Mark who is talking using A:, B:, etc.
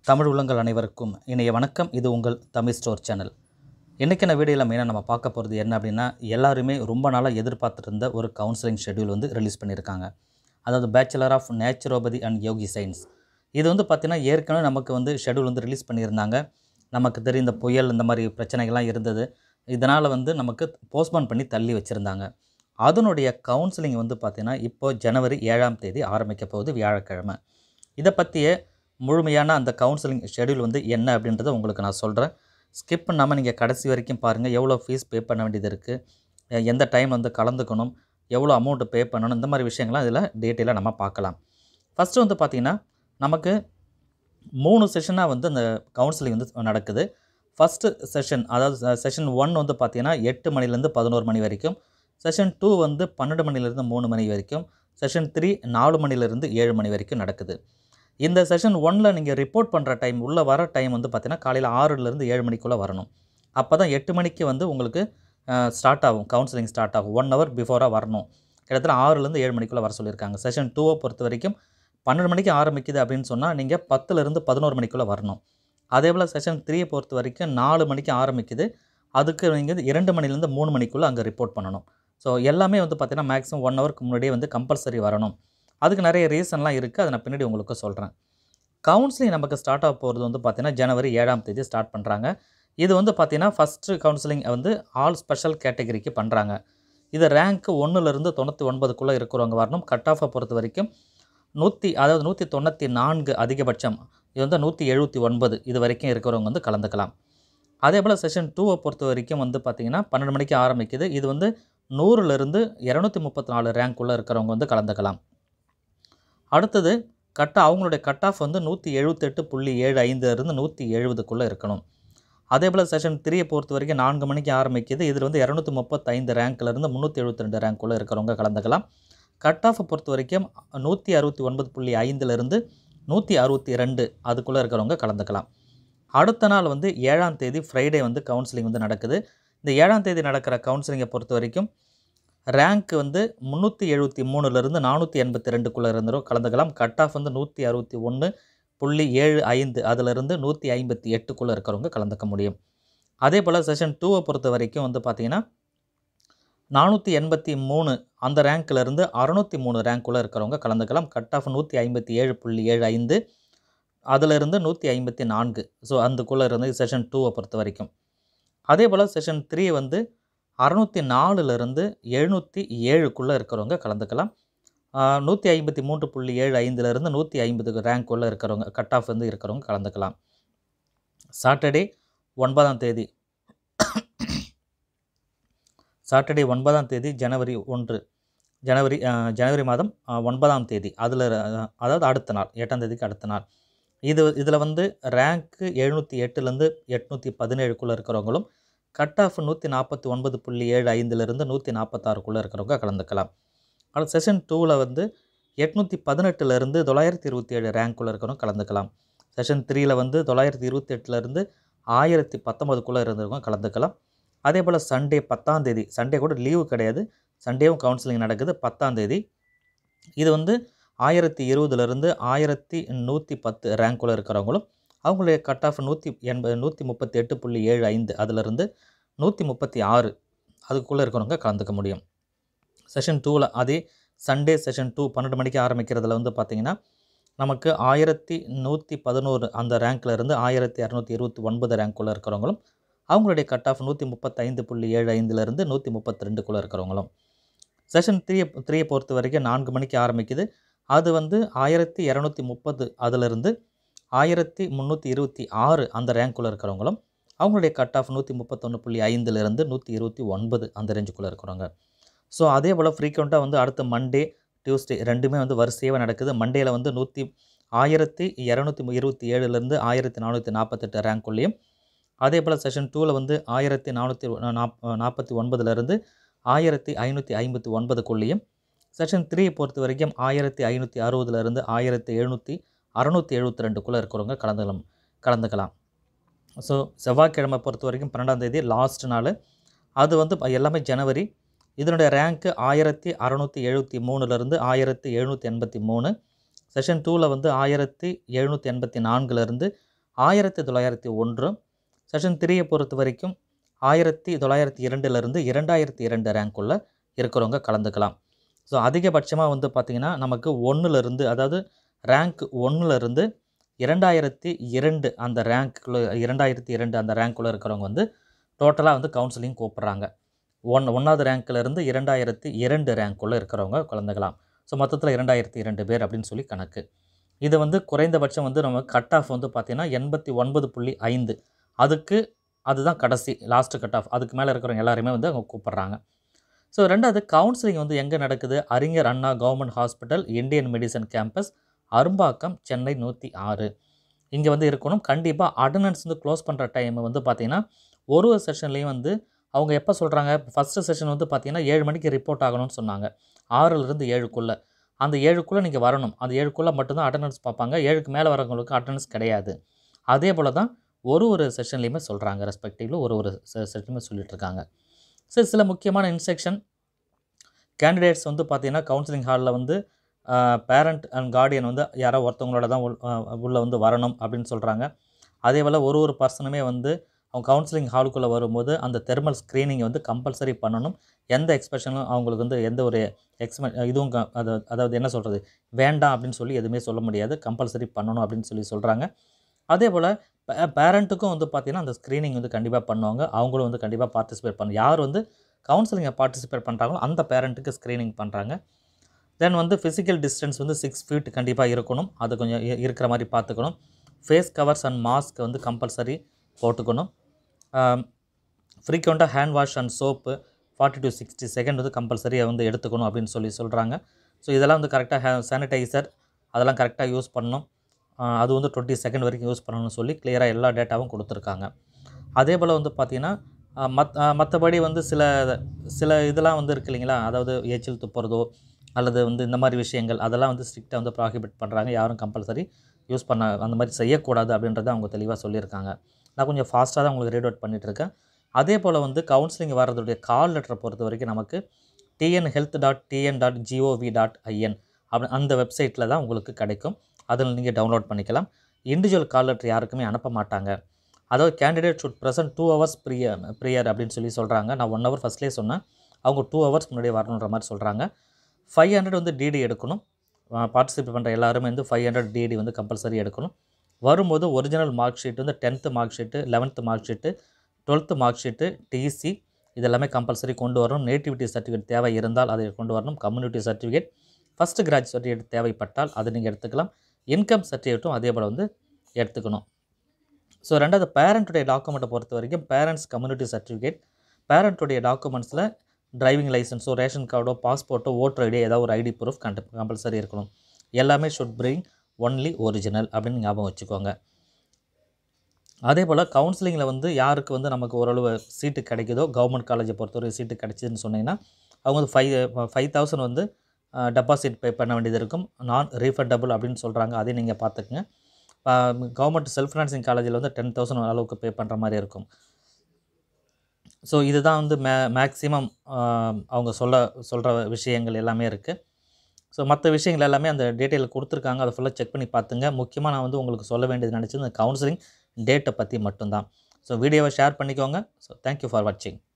A: தமிழ் உள்ளங்கள் அனைவருக்கும் இணைய வணக்கம் இது உங்கள் தமிழ் ஸ்டோர் சேனல் இன்றைக்கான வீடியோவில் மெயினாக நம்ம பார்க்க போகிறது என்ன அப்படின்னா எல்லாருமே ரொம்ப நாளாக எதிர்பார்த்துட்டு இருந்த ஒரு கவுன்சிலிங் ஷெட்யூல் வந்து ரிலீஸ் பண்ணியிருக்காங்க அதாவது bachelor of naturopathy and yogic science இது வந்து பார்த்திங்கன்னா ஏற்கனவே நமக்கு வந்து ஷெட்யூல் வந்து ரிலீஸ் பண்ணியிருந்தாங்க நமக்கு தெரியும் இந்த புயல் இந்த மாதிரி பிரச்சனைகள்லாம் இருந்தது இதனால் வந்து நமக்கு போஸ்ட்போன் பண்ணி தள்ளி வச்சுருந்தாங்க அதனுடைய கவுன்சிலிங் வந்து பார்த்திங்கன்னா இப்போ ஜனவரி ஏழாம் தேதி ஆரம்பிக்க போகுது வியாழக்கிழமை இதை பற்றிய முழுமையான அந்த கவுன்சிலிங் ஷெட்யூல் வந்து என்ன அப்படின்றத உங்களுக்கு நான் சொல்கிறேன் ஸ்கிப் பண்ணாமல் நீங்கள் கடைசி வரைக்கும் பாருங்கள் எவ்வளோ ஃபீஸ் பே பண்ண வேண்டியது இருக்குது எந்த டைம் வந்து கலந்துக்கணும் எவ்வளோ அமௌண்ட்டு பே பண்ணணும் இந்த மாதிரி விஷயங்கள்லாம் இதில் டீட்டெயிலாக நம்ம பார்க்கலாம் ஃபஸ்ட்டு வந்து பார்த்திங்கன்னா நமக்கு மூணு செஷனாக வந்து அந்த கவுன்சிலிங் வந்து நடக்குது ஃபஸ்ட்டு செஷன் அதாவது செஷன் ஒன் வந்து பார்த்திங்கன்னா எட்டு மணிலேருந்து பதினோரு மணி வரைக்கும் செஷன் டூ வந்து பன்னெண்டு மணிலேருந்து மூணு மணி வரைக்கும் செஷன் த்ரீ நாலு மணிலேருந்து ஏழு மணி வரைக்கும் நடக்குது இந்த செஷன் ஒனில் நீங்கள் ரிப்போர்ட் பண்ணுற டைம் உள்ளே வர டைம் வந்து பார்த்திங்கன்னா காலையில் ஆறுலேருந்து ஏழு மணிக்குள்ளே வரணும் அப்போ தான் எட்டு மணிக்கு வந்து உங்களுக்கு ஸ்டார்ட் ஆகும் கவுன்சிலிங் ஸ்டார்ட் ஆகும் ஒன் ஹவர் பிஃபோராக வரணும் கிட்டத்தட்ட ஆறுலேருந்து ஏழு மணிக்குள்ளே வர சொல்லியிருக்காங்க செஷன் டூவை பொறுத்த வரைக்கும் பன்னெண்டு மணிக்கு ஆரம்பிக்குது அப்படின்னு சொன்னால் நீங்கள் பத்துலேருந்து பதினோரு மணிக்குள்ளே வரணும் அதே போல் செஷன் த்ரீயை பொறுத்த வரைக்கும் நாலு மணிக்கு ஆரம்பிக்குது அதுக்கு நீங்கள் இரண்டு மணிலேருந்து மூணு மணிக்குள்ளே அங்கே ரிப்போர்ட் பண்ணணும் ஸோ எல்லாமே வந்து பார்த்திங்கன்னா மேக்ஸிமம் ஒன் ஹவருக்கு முன்னாடியே வந்து கம்பல்சரி வரணும் அதுக்கு நிறைய ரீசன்லாம் இருக்குது அதை நான் பின்னாடி உங்களுக்கு சொல்கிறேன் கவுன்சிலிங் நமக்கு ஸ்டார்ட் ஆக போகிறது வந்து பார்த்திங்கன்னா ஜனவரி ஏழாம் தேதி ஸ்டார்ட் பண்ணுறாங்க இது வந்து பார்த்திங்கன்னா ஃபஸ்ட்டு கவுன்சிலிங் வந்து ஆல் ஸ்பெஷல் கேட்டகரிக்கு பண்ணுறாங்க இது ரேங்க்கு ஒன்றுலேருந்து தொண்ணூற்றி ஒன்பதுக்குள்ளே இருக்கிறவங்க வரணும் கட் ஆஃபை பொறுத்த வரைக்கும் நூற்றி அதாவது நூற்றி தொண்ணூற்றி நான்கு அதிகபட்சம் இது வந்து நூற்றி எழுபத்தி ஒன்பது இது வரைக்கும் இருக்கிறவங்க வந்து கலந்துக்கலாம் அதே போல் செஷன் டூவை பொறுத்த வரைக்கும் வந்து பார்த்திங்கன்னா பன்னெண்டு மணிக்கு ஆரம்பிக்குது இது வந்து நூறுலேருந்து இரநூத்தி முப்பத்தி நாலு ரேங்க்குள்ளே இருக்கிறவங்க வந்து கலந்துக்கலாம் அடுத்தது கட் அவங்களுடைய கட் ஆஃப் வந்து நூற்றி எழுபத்தெட்டு புள்ளி ஏழு ஐந்துலேருந்து நூற்றி எழுபதுக்குள்ளே இருக்கணும் அதே போல் செஷன் த்ரீயை பொறுத்த வரைக்கும் நான்கு மணிக்கு ஆரம்பிக்குது இதில் வந்து இரநூத்தி முப்பத்தைந்து ரேங்க்லேருந்து முந்நூற்றி எழுபத்தி ரெண்டு ரேங்க்குள்ளே இருக்கிறவங்க கலந்துக்கலாம் கட் ஆஃபை பொறுத்த வரைக்கும் நூற்றி அறுபத்தி ஒன்பது புள்ளி ஐந்துலேருந்து நூற்றி அறுபத்தி ரெண்டு அதுக்குள்ளே இருக்கிறவங்க கலந்துக்கலாம் அடுத்த நாள் வந்து ஏழாம் தேதி ஃப்ரைடே வந்து கவுன்சிலிங் வந்து நடக்குது இந்த ஏழாம் தேதி நடக்கிற கவுன்சிலிங்கை பொறுத்த வரைக்கும் ரேங்க் வந்து முந்நூற்றி எழுபத்தி மூணுலேருந்து நானூற்றி எண்பத்தி ரெண்டுக்குள்ளே இருந்துரும் கலந்துக்கலாம் கட் ஆஃப் வந்து நூற்றி அறுபத்தி ஒன்று புள்ளி ஏழு ஐந்து அதிலிருந்து நூற்றி ஐம்பத்தி எட்டுக்குள்ளே இருக்கிறவங்க கலந்துக்க முடியும் அதே போல் செஷன் டூவை பொறுத்த வரைக்கும் வந்து பார்த்திங்கன்னா நானூற்றி எண்பத்தி மூணு அந்த ரேங்க்லேருந்து அறநூற்றி மூணு ரேங்க்குள்ளே இருக்கிறவங்க கலந்துக்கலாம் கட் ஆஃப் நூற்றி ஐம்பத்தி ஏழு புள்ளி ஏழு ஐந்து அதிலிருந்து நூற்றி ஐம்பத்தி நான்கு ஸோ அதுக்குள்ளே இருந்து செஷன் டூவை பொறுத்த வரைக்கும் அதே போல் செஷன் த்ரீ வந்து அறநூற்றி நாலுலேருந்து எழுநூற்றி ஏழுக்குள்ளே இருக்கிறவங்க கலந்துக்கலாம் நூற்றி ஐம்பத்தி மூன்று புள்ளி ஏழு ஐந்துலேருந்து நூற்றி ஐம்பது ரேங்க்குள்ளே இருக்கிறவங்க கட் ஆஃப் வந்து இருக்கிறவங்க கலந்துக்கலாம் சாட்டர்டே ஒன்பதாம் தேதி சாட்டர்டே ஒன்பதாம் தேதி ஜனவரி ஒன்று ஜனவரி ஜனவரி மாதம் ஒன்பதாம் தேதி அதில் அதாவது அடுத்த நாள் எட்டாம் தேதிக்கு அடுத்த நாள் இது இதில் வந்து ரேங்க்கு எழுநூற்றி எட்டுலேருந்து எட்நூற்றி பதினேழுக்குள்ளே இருக்கிறவங்களும் கட் ஆஃப் நூற்றி நாற்பத்தி ஒன்பது புள்ளி ஏழு ஐந்துலேருந்து நூற்றி நாற்பத்தாறுக்குள்ளே இருக்கிறவங்க கலந்துக்கலாம் ஆனால் செஷன் டூவில் வந்து எட்நூற்றி பதினெட்டுலேருந்து தொள்ளாயிரத்தி இருபத்தி ஏழு ரேங்க்குள்ளே இருக்கிறவங்க கலந்துக்கலாம் செஷன் த்ரீயில் வந்து தொள்ளாயிரத்தி இருபத்தி எட்டுலேருந்து ஆயிரத்தி பத்தொம்பதுக்குள்ளே இருந்தவங்க கலந்துக்கலாம் அதே போல் சண்டே பத்தாம் தேதி சண்டே கூட லீவு கிடையாது சண்டேவும் கவுன்சிலிங் நடக்குது பத்தாம் தேதி இது வந்து ஆயிரத்தி இருபதுலேருந்து ஆயிரத்தி நூற்றி பத்து ரேங்க்குள்ளே இருக்கிறவங்களும் அவங்களுடைய கட் ஆஃப் நூற்றி எண்பது நூற்றி முப்பத்தி எட்டு புள்ளி ஏழு ஐந்து அதிலிருந்து நூற்றி முப்பத்தி ஆறு அதுக்குள்ளே இருக்கிறவங்க கலந்துக்க முடியும் செஷன் டூவில் அதே சண்டே செஷன் டூ பன்னெண்டு மணிக்கு ஆரம்பிக்கிறதுல வந்து பார்த்திங்கன்னா நமக்கு ஆயிரத்தி நூற்றி பதினோரு அந்த ரேங்க்கில் இருந்து ஆயிரத்தி இரநூத்தி இருபத்தி ஒன்பது ரேங்க்குள்ளே இருக்கிறவங்களும் அவங்களுடைய கட் ஆஃப் நூற்றி முப்பத்தைந்து புள்ளி ஏழு ஐந்துலேருந்து நூற்றி முப்பத்தி ரெண்டுக்குள்ளே இருக்கிறவங்களும் செஷன் த்ரீயை த்ரீயை பொறுத்த வரைக்கும் நான்கு மணிக்கு ஆரம்பிக்குது அது வந்து ஆயிரத்தி இரநூத்தி முப்பது அதிலிருந்து ஆயிரத்தி முந்நூற்றி இருபத்தி ஆறு அந்த ரேங்க்குள்ளே இருக்கிறவங்களும் அவங்களுடைய கட் ஆஃப் நூற்றி முப்பத்தொன்று புள்ளி ஐந்துலேருந்து நூற்றி இருபத்தி ஒன்பது அந்த ரேஞ்சுக்குள்ளே இருக்கிறவங்க ஸோ அதே போல் ஃப்ரீக்வெண்ட்டாக வந்து அடுத்த மண்டே டியூஸ்டே ரெண்டுமே வந்து வரிசையாக நடக்குது மண்டேயில் வந்து நூற்றி ஆயிரத்தி இரநூத்தி இருபத்தி ஏழுலேருந்து ஆயிரத்தி நானூற்றி நாற்பத்தெட்டு ரேங்க்குள்ளேயும் அதே போல் செஷன் டூவில் வந்து ஆயிரத்தி நானூற்றி நாப் நாற்பத்தி ஒன்பதுலேருந்து ஆயிரத்தி ஐநூற்றி ஐம்பத்தி ஒன்பதுக்குள்ளேயும் செஷன் த்ரீ பொறுத்த வரைக்கும் ஆயிரத்தி ஐநூற்றி அறுபதுலேருந்து ஆயிரத்தி எழுநூற்றி அறநூற்றி எழுபத்தி ரெண்டுக்குள்ளே இருக்கிறவங்க கலந்துக்கலாம் கலந்துக்கலாம் ஸோ செவ்வாய்க்கிழமை பொறுத்த வரைக்கும் பன்னெண்டாம் தேதி லாஸ்ட் நாள் அது வந்து எல்லாமே ஜனவரி இதனுடைய ரேங்க்கு ஆயிரத்தி அறநூற்றி எழுபத்தி மூணுலேருந்து ஆயிரத்தி எழுநூற்றி எண்பத்தி மூணு செஷன் டூவில் வந்து ஆயிரத்தி எழுநூற்றி எண்பத்தி நான்குலேருந்து ஆயிரத்தி தொள்ளாயிரத்தி ஒன்று செஷன் த்ரீயை பொறுத்த வரைக்கும் ஆயிரத்தி தொள்ளாயிரத்தி இரண்டுலேருந்து இரண்டாயிரத்தி இரண்டு ரேங்க்குள்ளே இருக்கிறவங்க கலந்துக்கலாம் ஸோ அதிகபட்சமாக வந்து பார்த்திங்கன்னா நமக்கு ஒன்றுலேருந்து அதாவது ரேங்க் ஒன்றுலேருந்து இரண்டாயிரத்தி இரண்டு அந்த ரேங்க்குள்ளே இரண்டாயிரத்தி இரண்டு அந்த ரேங்க்குள்ளே இருக்கிறவங்க வந்து டோட்டலாக வந்து கவுன்சிலிங் கூப்பிட்றாங்க ஒன் ஒன்றாவது ரேங்க்லேருந்து இரண்டாயிரத்தி இரண்டு ரேங்க்குள்ளே இருக்கிறவங்க கலந்துக்கலாம் ஸோ மொத்தத்தில் இரண்டாயிரத்தி இரண்டு பேர் அப்படின்னு சொல்லி கணக்கு இது வந்து குறைந்தபட்சம் வந்து நம்ம கட் ஆஃப் வந்து பார்த்திங்கன்னா எண்பத்தி ஒன்பது புள்ளி ஐந்து அதுக்கு அதுதான் கடைசி லாஸ்ட்டு கட் ஆஃப் அதுக்கு மேலே இருக்கிறவங்க எல்லாருமே வந்து அவங்க கூப்பிட்றாங்க ஸோ ரெண்டாவது கவுன்சிலிங் வந்து எங்கே நடக்குது Arignar Anna government hospital Indian medicine campus Arumbakkam Chennai நூற்றி ஆறு இங்கே வந்து இருக்கணும் கண்டிப்பாக அட்டண்டன்ஸ் வந்து க்ளோஸ் பண்ணுற டைம் வந்து பார்த்திங்கன்னா ஒரு ஒரு செஷன்லேயும் வந்து அவங்க எப்போ சொல்கிறாங்க ஃபஸ்ட்டு செஷன் வந்து பார்த்திங்கன்னா ஏழு மணிக்கு ரிப்போர்ட் ஆகணும்னு சொன்னாங்க ஆறுலேருந்து ஏழுக்குள்ளே அந்த ஏழுக்குள்ளே நீங்கள் வரணும் அந்த ஏழுக்குள்ளே மட்டும்தான் அட்டண்டன்ஸ் பார்ப்பாங்க ஏழுக்கு மேலே வரவங்களுக்கு அட்டண்டன்ஸ் கிடையாது அதே போல் தான் ஒரு ஒரு செஷன்லேயுமே சொல்கிறாங்க ரெஸ்பெக்டிவ்லி ஒரு ஒரு செஷன்லையுமே சொல்லிட்டு இருக்காங்க சரி சில முக்கியமான இன்ஸ்ட்ரக்ஷன் கேண்டிடேட்ஸ் வந்து பார்த்திங்கன்னா கவுன்சிலிங் ஹாலில் வந்து பேரண்ட் அண்ட் கார்டியன் வந்து யாரோ ஒருத்தவங்களோட தான் உள் உள்ளே வந்து வரணும் அப்படின்னு சொல்கிறாங்க அதே போல் ஒரு ஒரு பர்சனுமே வந்து அவங்க கவுன்சிலிங் ஹாலுக்குள்ளே வரும்போது அந்த தெர்மல் ஸ்க்ரீனிங்கை வந்து கம்பல்சரி பண்ணணும் எந்த எக்ஸ்பிரஷனும் அவங்களுக்கு வந்து எந்த ஒரு எக்ஸ்பெ இதுவும் க- அது அதாவது என்ன சொல்கிறது வேண்டாம் அப்படின்னு சொல்லி எதுவுமே சொல்ல முடியாது கம்பல்சரி பண்ணணும் அப்படின்னு சொல்லி சொல்கிறாங்க அதே போல் பேரண்ட்டுக்கும் வந்து பார்த்திங்கன்னா அந்த ஸ்க்ரீனிங் வந்து கண்டிப்பாக பண்ணுவாங்க அவங்களும் வந்து கண்டிப்பாக பார்ட்டிசிபேட் பண்ண யார் வந்து கவுன்சிலிங்கை பார்ட்டிசிபேட் பண்ணுறாங்களோ அந்த பேரண்ட்டுக்கு ஸ்க்ரீனிங் பண்ணுறாங்க தென் வந்து ஃபிசிக்கல் டிஸ்டன்ஸ் வந்து சிக்ஸ் ஃபீட் கண்டிப்பாக இருக்கணும் அது கொஞ்சம் இ- இருக்கிற மாதிரி பார்த்துக்கணும் ஃபேஸ் கவர்ஸ் அண்ட் மாஸ்க் வந்து கம்பல்சரி போட்டுக்கணும் ஃப்ரீக்வெண்ட்டாக hand wash and soap forty to sixty second வந்து கம்பல்சரியாக வந்து எடுத்துக்கணும் அப்படின்னு சொல்லி சொல்கிறாங்க ஸோ இதெல்லாம் வந்து கரெக்டாக ஹே சானிடைசர் அதெல்லாம் கரெக்டாக யூஸ் பண்ணணும் ஆஹ் அது வந்து டுவெண்ட்டி செகண்ட் வரைக்கும் யூஸ் பண்ணணும்னு சொல்லி கிளியராக எல்லா டேட்டாவும் கொடுத்துருக்காங்க அதே போல் வந்து பார்த்திங்கன்னா ஆஹ் மத் ஆஹ் மற்றபடி வந்து சில சில இதெல்லாம் வந்து இருக்கு இல்லைங்களா அதாவது எச்சில் துப்புறதோ அல்லது வந்து இந்த மாதிரி விஷயங்கள் அதெல்லாம் வந்து ஸ்ட்ரிக்டாக வந்து ப்ராஹிபிட் பண்ணுறாங்க யாரும் கம்பல்சரி யூஸ் பண்ண அந்த மாதிரி செய்யக்கூடாது அப்படின்றத அவங்க தெளிவாக சொல்லியிருக்காங்க நான் கொஞ்சம் ஃபாஸ்ட்டாக தான் உங்களுக்கு ரீட் அவுட் பண்ணிகிட்ருக்கேன் அதே போல் வந்து கவுன்சிலிங் வர்றதுடைய கால் லெட்டரை பொறுத்த வரைக்கும் நமக்கு TN health dot TN dot G O V dot I N அப்படி அந்த வெப்சைட்டில் தான் உங்களுக்கு கிடைக்கும் அதில் நீங்கள் டவுன்லோட் பண்ணிக்கலாம் இண்டிவிஜுவல் கால் லெட்டர் யாருக்குமே அனுப்ப மாட்டாங்க அதாவது candidate should present two hours prior prior அப்படின்னு சொல்லி சொல்கிறாங்க நான் ஒன் ஹவர் ஃபஸ்ட்லேயே சொன்னேன் அவங்க டூ ஹவர்ஸ் முன்னாடியே வரணுன்ற மாதிரி சொல்கிறாங்க ஃபைவ் ஹண்ட்ரட் வந்து டிடி எடுக்கணும் பார்ட்டிசிபேட் பண்ணுற எல்லாருமே வந்து ஃபைவ் ஹண்ட்ரட் டிடி வந்து கம்பல்சரி எடுக்கணும் வரும்போது ஒரிஜினல் மார்க் ஷீட் வந்து tenth mark sheet eleventh mark sheet twelfth mark sheet TC இதெல்லாமே கம்பல்சரி கொண்டு வரணும் நேட்டிவிட்டி சர்டிஃபிகேட் தேவை இருந்தால் அதை கொண்டு வரணும் community certificate first graduate certificate தேவைப்பட்டால் அதை நீங்கள் எடுத்துக்கலாம் இன்கம் சர்டிஃபிகேட்டும் அதே போல் வந்து எடுத்துக்கணும் ஸோ ரெண்டாவது பேரண்ட்டுடைய டாக்குமெண்ட்டை பொறுத்த வரைக்கும் பேரண்ட்ஸ் கம்யூனிட்டி சர்டிஃபிகேட் பேரண்ட்டுடைய டாக்குமெண்ட்ஸில் டிரைவிங் லைசன்ஸோ ரேஷன் கார்டோ பாஸ்போர்ட்டோ ஓட்டர் ஐடி ஏதாவது ஒரு ஐடி ப்ரூஃப் கண்ட கம்பல்சரி இருக்கணும் எல்லாமே ஷுட் பிரிங் ஒன்லி ஒரிஜினல் அப்படின்னு ஞாபகம் வச்சுக்கோங்க அதே போல் கவுன்சிலிங்கில் வந்து யாருக்கு வந்து நமக்கு ஓரளவு சீட்டு கிடைக்குதோ கவர்மெண்ட் காலேஜை பொறுத்தவரை சீட்டு கிடைச்சதுன்னு சொன்னீங்கன்னா அவங்க வந்து ஃபைவ் ஃபைவ் தௌசண்ட் வந்து டெபாசிட் பே பண்ண வேண்டியது இருக்கும் நான் ரீஃபண்டபிள் அப்படின்னு சொல்கிறாங்க அதையும் நீங்கள் பார்த்துக்குங்க கவர்மெண்ட் செல்ஃப் ஃபினான்சிங் காலேஜில் வந்து டென் தௌசண்ட் அளவுக்கு பே பண்ணுற மாதிரி இருக்கும் ஸோ இதுதான் வந்து மே மேக்ஸிமம் அவங்க சொல்ல சொல்கிற விஷயங்கள் எல்லாமே இருக்குது ஸோ மற்ற விஷயங்கள் எல்லாமே அந்த டீட்டெயில் கொடுத்துருக்காங்க அதை ஃபுல்லாக செக் பண்ணி பார்த்துங்க முக்கியமாக நான் வந்து உங்களுக்கு சொல்ல வேண்டியது நினச்சது இந்த கவுன்சிலிங் டேட்டை பற்றி மட்டும்தான் ஸோ வீடியோவை ஷேர் பண்ணிக்கோங்க ஸோ தேங்க்யூ ஃபார் வாட்சிங்